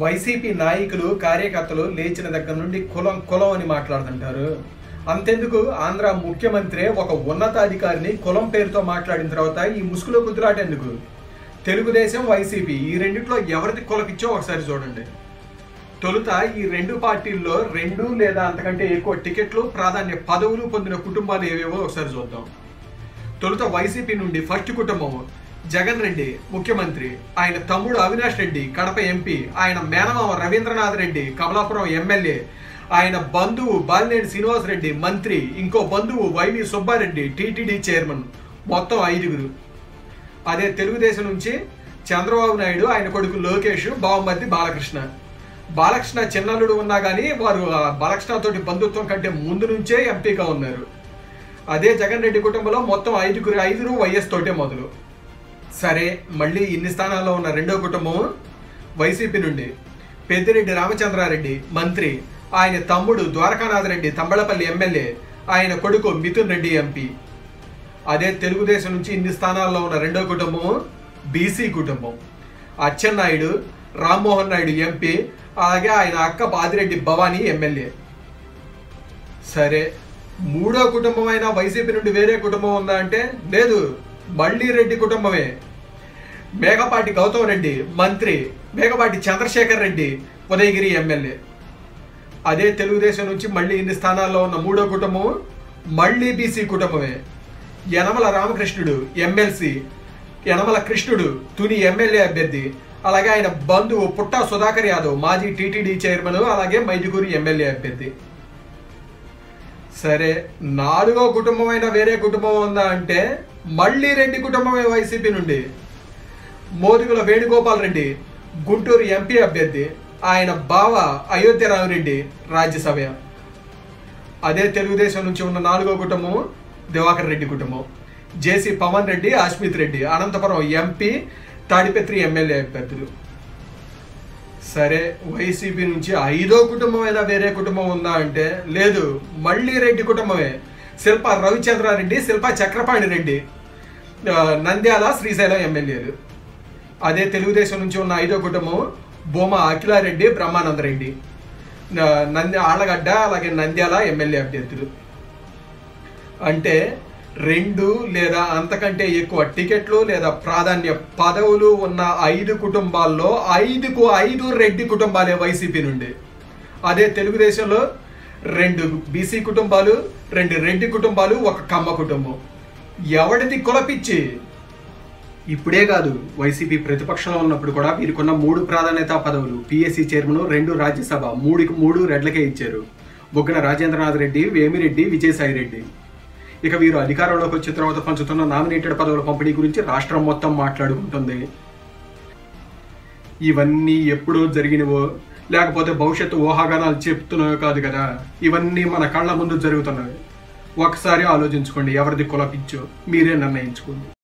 YCP నాయకులు కార్యకర్తలు లేచిన దగ్గర నుండి కులం కులం అని మాట్లాడుతుంటారు అంతెందుకు ఆంధ్ర ముఖ్యమంత్రి ఒక ఉన్నతాధికారిని కులం పేరుతో మాట్లాడిన తర్వాత ఈ ముసుగులో కుదిరాట ఎందుకు తెలుగుదేశం వైసీపీ ఈ రెండిట్లో ఎవరిది కులకిచ్చో ఒకసారి చూడండి తొలుత ఈ రెండు పార్టీల్లో రెండు లేదా అంతకంటే ఎక్కువ టికెట్లు ప్రాధాన్య పదవులు పొందిన కుటుంబాలు ఏవేవో ఒకసారి చూద్దాం తొలుత వైసీపీ నుండి ఫస్ట్ కుటుంబం జగన్ రెడ్డి ముఖ్యమంత్రి ఆయన తమ్ముడు అవినాష్ రెడ్డి కడప ఎంపీ ఆయన మేనమామ రవీంద్రనాథ్ రెడ్డి కమలాపురం ఎమ్మెల్యే ఆయన బంధువు బాలినేని శ్రీనివాస్ రెడ్డి మంత్రి ఇంకో బంధువు వైవి సుబ్బారెడ్డి టీటీడీ చైర్మన్ మొత్తం ఐదుగురు అదే తెలుగుదేశం నుంచి చంద్రబాబు నాయుడు ఆయన కొడుకు లోకేష్ బావమర్ది బాలకృష్ణ బాలకృష్ణ చిన్నల్లుడు ఉన్నా కానీ వారు ఆ బాలకృష్ణ తోటి బంధుత్వం కంటే ముందు నుంచే ఎంపీగా ఉన్నారు అదే జగన్ రెడ్డి కుటుంబంలో మొత్తం ఐదుగురు ఐదుగురు వైఎస్ తోటే మొదలు సరే మళ్ళీ ఇన్ని స్థానాల్లో ఉన్న రెండో కుటుంబం వైసీపీ నుండి పెద్దిరెడ్డి రామచంద్రారెడ్డి మంత్రి ఆయన తమ్ముడు ద్వారకానాథ్ రెడ్డి తంబళపల్లి ఎమ్మెల్యే ఆయన కొడుకు మిథున్ రెడ్డి ఎంపీ అదే తెలుగుదేశం నుంచి ఇన్ని స్థానాల్లో ఉన్న రెండో కుటుంబం బీసీ కుటుంబం అచ్చెన్నాయుడు రామ్మోహన్ నాయుడు ఎంపీ అలాగే ఆయన అక్క బాదిరెడ్డి భవానీ ఎమ్మెల్యే సరే మూడో కుటుంబం అయినా వైసీపీ నుండి వేరే కుటుంబం ఉందా అంటే లేదు మళ్ళీ రెడ్డి కుటుంబమే మేకపాటి గౌతమ్ రెడ్డి మంత్రి మేకపాటి చంద్రశేఖర్ రెడ్డి ఉదయగిరి ఎమ్మెల్యే అదే తెలుగుదేశం నుంచి మళ్ళీ ఇన్ని స్థానాల్లో ఉన్న మూడో కుటుంబం మళ్ళీ బీసీ కుటుంబమే యనమల రామకృష్ణుడు ఎమ్మెల్సీ యనమల కృష్ణుడు తుని ఎమ్మెల్యే అభ్యర్థి అలాగే ఆయన బంధువు పుట్టా సుధాకర్ యాదవ్ మాజీ టీటీడీ చైర్మన్ అలాగే మైదుకూరు ఎమ్మెల్యే అభ్యర్థి సరే నాలుగో కుటుంబం అయినా వేరే కుటుంబం ఉందా అంటే మళ్ళీ రెడ్డి కుటుంబమే వైసీపీ నుండి మోదుగుల వేణుగోపాల్ రెడ్డి గుంటూరు ఎంపీ అభ్యర్థి ఆయన బావ అయోధ్య రామిరెడ్డి రాజ్యసభ అదే తెలుగుదేశం నుంచి ఉన్న నాలుగో కుటుంబం దివాకర్ రెడ్డి కుటుంబం JC Pawan Reddy Asmith Reddy Anantapur MP Tadipatri MLA అభ్యర్థులు సరే వైసీపీ నుంచి ఐదో కుటుంబం అయినా వేరే కుటుంబం ఉందా అంటే లేదు మళ్ళీ రెడ్డి కుటుంబమే శిల్ప రవిచంద్రారెడ్డి శిల్ప చక్రపాణి రెడ్డి ఆ, నంద్యాల శ్రీశైలం ఎమ్మెల్యేలు అదే తెలుగుదేశం నుంచి ఉన్న ఐదో కుటుంబం బొమ్మ అఖిలారెడ్డి బ్రహ్మానందరెడ్డి ఆ, నంది ఆళ్ళగడ్డ అలాగే నంద్యాల ఎమ్మెల్యే అభ్యర్థులు అంటే రెండు లేదా అంతకంటే ఎక్కువ టికెట్లు లేదా ప్రాధాన్య పదవులు ఉన్న ఐదు కుటుంబాల్లో ఐదుకు ఐదు రెడ్డి కుటుంబాలే వైసీపీ నుండి అదే తెలుగుదేశంలో రెండు బీసీ కుటుంబాలు రెండు రెడ్డి కుటుంబాలు ఒక కమ్మ కుటుంబం ఎవడిది కులపిచ్చి ఇప్పుడే కాదు వైసీపీ ప్రతిపక్షంలో ఉన్నప్పుడు కూడా వీరికున్న మూడు ప్రాధాన్యత పదవులు పిఎస్సి చైర్మన్ రెండు రాజ్యసభ మూడుకి మూడు రెడ్లకే ఇచ్చారు బొగ్గన రాజేంద్రనాథ్ రెడ్డి వేమిరెడ్డి విజయసాయి రెడ్డి ఇక వీరు అధికారంలోకి వచ్చిన తర్వాత పంచుతున్న నామినేటెడ్ పదవుల పంపిణీ గురించి రాష్ట్రం మొత్తం మాట్లాడుకుంటుంది ఇవన్నీ ఎప్పుడో జరిగినవో లేకపోతే భవిష్యత్తు ఊహాగానాలు చెప్తున్నాయో కాదు కదా ఇవన్నీ మన కళ్ళ ముందు జరుగుతున్నవి ఒకసారి ఆలోచించుకోండి ఎవరిది కులపిచ్చో మీరే నిర్ణయించుకోండి